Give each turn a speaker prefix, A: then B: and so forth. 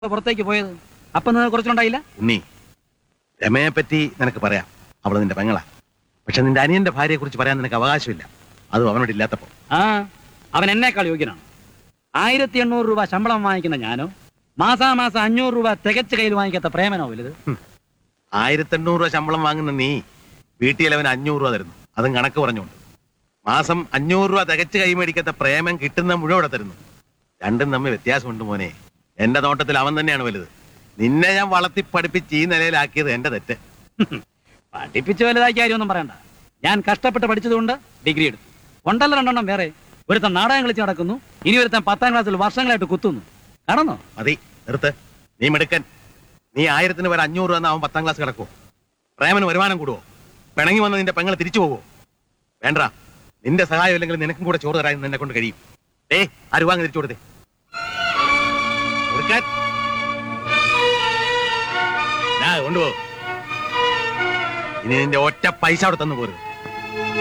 A: പുറത്തേക്ക് പോയത് അപ്പൊ നിങ്ങൾ കുറച്ചുണ്ടായില്ല
B: ഉണ്ണി രമയെ പറ്റി നിനക്ക് പറയാം അവള് നിന്റെ പെങ്ങളാ പക്ഷെ നിന്റെ അനിയന്റെ ഭാര്യയെ കുറിച്ച് പറയാൻ നിനക്ക് അവകാശമില്ല അതും അവനോട് ഇല്ലാത്തപ്പോ
A: ആ അവൻ എന്നേക്കാൾ യോഗ്യനാണ് ആയിരത്തി എണ്ണൂറ് രൂപ ശമ്പളം വാങ്ങിക്കുന്ന ഞാനോ മാസാമാസം അഞ്ഞൂറ് രൂപ തികച്ച് കയ്യിൽ വാങ്ങിക്കാത്ത പ്രേമനോ വലുത്
B: ആയിരത്തി എണ്ണൂറ് രൂപ ശമ്പളം വാങ്ങുന്ന നീ വീട്ടിൽ അവന് അഞ്ഞൂറ് രൂപ തരുന്നു അതും കണക്ക് പറഞ്ഞുകൊണ്ട് മാസം അഞ്ഞൂറ് രൂപ തികച്ച് കൈമേടിക്കാത്ത പ്രേമം കിട്ടുന്ന മുഴുവൻ ഇവിടെ തരുന്നു രണ്ടും തമ്മിൽ വ്യത്യാസമുണ്ട് മോനെ എന്റെ നോട്ടത്തിൽ അവൻ തന്നെയാണ് വലുത് നിന്നെ ഞാൻ വളർത്തി പഠിപ്പിച്ച് ഈ നിലയിലാക്കിയത് എന്റെ തെറ്റ്
A: പഠിപ്പിച്ച് വലുതാക്കിയ കാര്യമൊന്നും പറയണ്ട ഞാൻ കഷ്ടപ്പെട്ട് പഠിച്ചതുകൊണ്ട് ഡിഗ്രി എടുത്തു കൊണ്ടല്ല രണ്ടെണ്ണം വേറെ ഒരുത്തൻ നാടകം കളിച്ച് നടക്കുന്നു ഇനി ഒരുത്തൻ പത്താം ക്ലാസ്സിൽ വർഷങ്ങളായിട്ട് കുത്തുന്നു കാണുന്നോ
B: മതി നിർത്ത് നീ മിടുക്കൻ നീ ആയിരത്തിന് വരെ അഞ്ഞൂറ് രൂപ അവൻ പത്താം ക്ലാസ് കിടക്കുവോ പ്രേമന് വരുമാനം കൂടുവോ പിണങ്ങി വന്ന് നിന്റെ പെങ്ങൾ തിരിച്ചു പോവോ വേണ്ട നിന്റെ സഹായം ഇല്ലെങ്കിൽ നിനക്കും കൂടെ ചോറ് തരാൻ നിന്നെ കൊണ്ട് കഴിയും ഏ ആ രൂപ അങ്ങ് തിരിച്ചു കൊടുത്തേ കൊടുക്കാൻ ദാ, കൊണ്ടുപോ ഇനി നിന്റെ ഒറ്റ പൈസ അവിടെ തന്നു പോരുത്